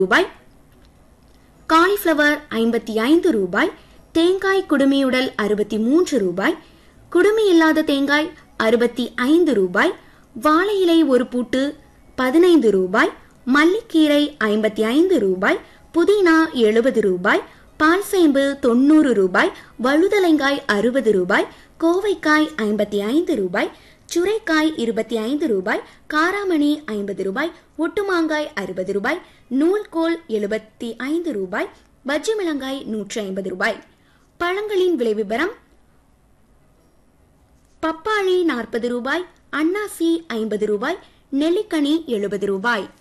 ரூபாய் காலிஃப்ளவர் ஐம்பத்தி ஐந்து ரூபாய் தேங்காய் குடுமியுடல் அறுபத்தி மூன்று ரூபாய் குடுமி இல்லாத தேங்காய் அறுபத்தி ஐந்து ரூபாய் வாழை இலை ஒரு பூட்டு பதினைந்து ரூபாய் மல்லிக்கீரை ஐம்பத்தி ஐந்து ரூபாய் புதினா எழுபது ரூபாய் பால் சேம்பு தொண்ணூறு ரூபாய் வழுதலைங்காய் அறுபது ரூபாய் கோவைக்காய் ஐம்பத்தி ஐந்து ரூபாய் சுரைக்காய் இருபத்தி ஐந்து ரூபாய் காராமணி ஐம்பது ரூபாய் ஒட்டுமாங்காய் அறுபது ரூபாய் நூல்கோல் எழுபத்தி ஐந்து ரூபாய் பஜ்ஜி மிளகாய் நூற்றி ஐம்பது ரூபாய் பழங்களின் விலை விவரம் பப்பாளி நாற்பது ரூபாய் அன்னாசி ஐம்பது ரூபாய் நெல்லிக்கனி எழுபது ரூபாய்